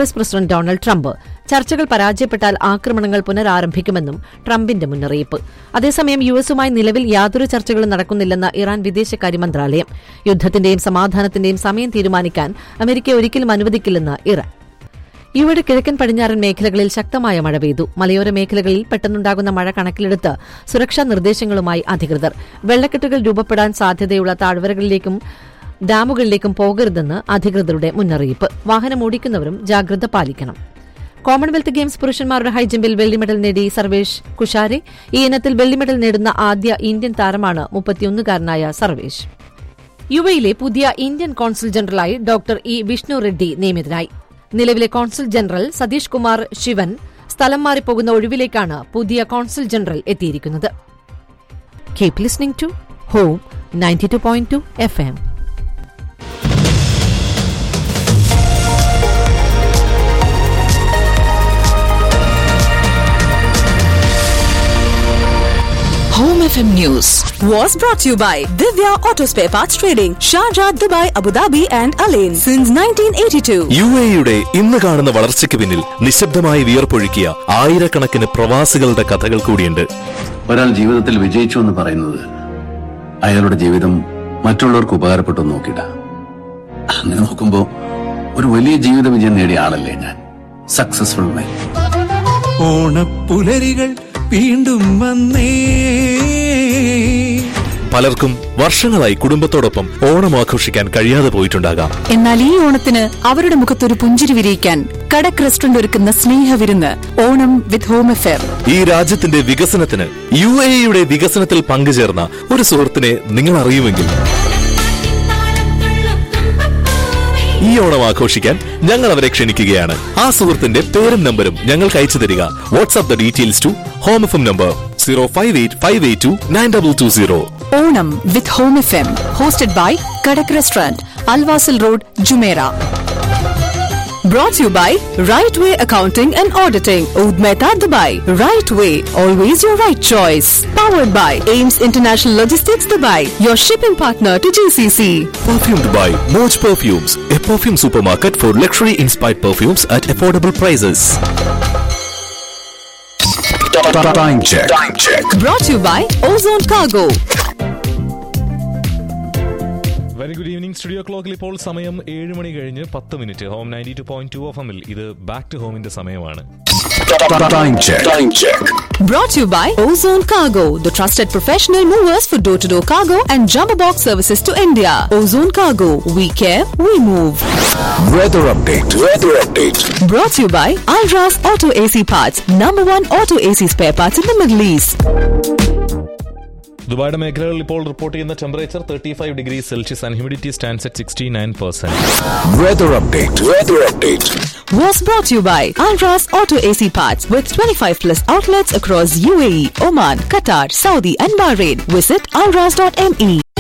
S president Donald Trump ചർച്ചകൾ പരാജയപ്പെട്ടാൽ ആക്രമണങ്ങൾ പുനരാരംഭിക്കുമെന്നും ട്രംപിന്റെ മുന്നറിയിപ്പ് അതേസമയം യു എസുമായി നിലവിൽ യാതൊരു ചർച്ചകളും നടക്കുന്നില്ലെന്ന് ഇറാൻ വിദേശകാര്യ മന്ത്രാലയം യുദ്ധത്തിന്റെയും സമാധാനത്തിന്റെയും സമയം തീരുമാനിക്കാൻ അമേരിക്ക ഒരിക്കലും അനുവദിക്കില്ലെന്ന് ഇറാൻ യുവയുടെ കിഴക്കൻ പടിഞ്ഞാറൻ മേഖലകളിൽ ശക്തമായ മഴ പെയ്തു മലയോര മേഖലകളിൽ പെട്ടെന്നുണ്ടാകുന്ന മഴ കണക്കിലെടുത്ത് സുരക്ഷാ നിർദ്ദേശങ്ങളുമായി അധികൃതർ വെള്ളക്കെട്ടുകൾ രൂപപ്പെടാൻ സാധ്യതയുള്ള താഴ്വരകളിലേക്കും ഡാമുകളിലേക്കും പോകരുതെന്ന് അധികൃതരുടെ മുന്നറിയിപ്പ് വാഹനം ഓടിക്കുന്നവരും ജാഗ്രത പാലിക്കണം കോമൺവെൽത്ത് ഗെയിംസ് പുരുഷന്മാരുടെ ഹൈജമ്പിൽ വെള്ളി മെഡൽ നേടി സർവേഷ് കുഷാരെ ഈ ഇനത്തിൽ വെള്ളി മെഡൽ നേടുന്ന ആദ്യ ഇന്ത്യൻ താരമാണ് മുപ്പത്തിയൊന്നുകാരനായ സർവേഷ് യുഎയിലെ പുതിയ ഇന്ത്യൻ കോൺസുൽ ജനറലായി ഡോക്ടർ ഇ വിഷ്ണു റെഡ്ഡി നിയമിതനായി നിലവിലെ കോൺസുൽ ജനറൽ സതീഷ് കുമാർ ശിവൻ സ്ഥലം മാറിപ്പോകുന്ന ഒഴിവിലേക്കാണ് പുതിയ കോൺസുൽ ജനറൽ എത്തിയിരിക്കുന്നത് keep listening to home ninety two point two F M Home FM News was brought to you by Divya Auto Spare Parts Trading, Sharjah, Dubai, Abu Dhabi, and Alain since 1982. U എയുടെ ഇന്ന് കാണുന്ന വളർച്ചയ്ക്ക് പിന്നിൽ നിശബ്ദമായി വിയർപ്പൊഴുക്കിയ ആയിരക്കണക്കിന് പ്രവാസികളുടെ കഥകൾ കൂടിയുണ്ട് ഒരാൾ ജീവിതത്തിൽ വിജയിച്ചു എന്ന് പറയുന്നത് അയാളുടെ ജീവിതം മറ്റുള്ളവർക്ക് ഉപകാരപ്പെട്ടു എന്ന് നോക്കിയിട്ട അങ്ങനെ നോക്കുമ്പോ ഒരു വലിയ ജീവിത വിജയം നേടിയ ആളല്ലേ ഞാൻ സക്സസ്ഫുൾ മാൻ ഓണപ്പുലരികൾ വീണ്ടും വന്നേ പലർക്കും വർഷങ്ങളായി കുടുംബത്തോടൊപ്പം ഓണം ആഘോഷിക്കാൻ കഴിയാതെ പോയിട്ടുണ്ടാകാം എന്നാൽ ഈ ഓണത്തിന് അവരുടെ മുഖത്തൊരു പുഞ്ചിരി വിരിയിക്കാൻ കടക് റെസ്റ്റോറന്റ് ഒരുക്കുന്ന സ്നേഹവിരുന്ന് ഓണം വിത്ത് ഹോം എഫെയർ ഈ രാജ്യത്തിന്റെ വികസനത്തിന് യു എയുടെ വികസനത്തിൽ പങ്കുചേർന്ന ഒരു സുഹൃത്തിനെ നിങ്ങൾ അറിയുമെങ്കിൽ ഈ ഓണം ആഘോഷിക്കാൻ ഞങ്ങൾ അവരെ ക്ഷണിക്കുകയാണ് ആ സുഹൃത്തിന്റെ പേരും നമ്പരും ഞങ്ങൾക്ക് അയച്ചു തരിക WhatsApp the details to home F M number zero five eight five eight two nine double two zero Onam with home F M hosted by Kadak restaurant Al Wasl road Jumeirah Brought to you by Right Way Accounting and Auditing, Oud Mehta, Dubai. Right Way, always your right choice. Powered by Ames International Logistics, Dubai, your shipping partner to GCC. Perfumed by Moj Perfumes, a perfume supermarket for luxury inspired perfumes at affordable prices. Time check. Time check. Brought to you by Ozone Cargo. Very good evening studio ക്ലോക്കിൽ ഇപ്പോൾ സമയം ഏഴ് മണി കഴിഞ്ഞ് പത്ത് minute home ninety two point two F എമ്മിൽ ഇത് back to ഹോമിന്റെ സമയമാണ് Time check. Time check. Brought to you by Ozone Cargo, the trusted professional movers for door to door cargo and jumbo box services to India. Ozone Cargo, we care, we move. Weather update. Weather update. Brought to you by Alras Auto AC Parts, number one auto AC spare parts in the Middle East. ദുബായുടെ മേഖലകളിൽ ഇപ്പോൾ report ചെയ്യുന്ന temperature thirty five degree celsius and humidity stands at sixty nine percent Weather update. Weather update. Was brought to you by Alras Auto AC Parts with 25 plus outlets across UAE, Oman, Qatar, Saudi, and Bahrain. Visit alras.me.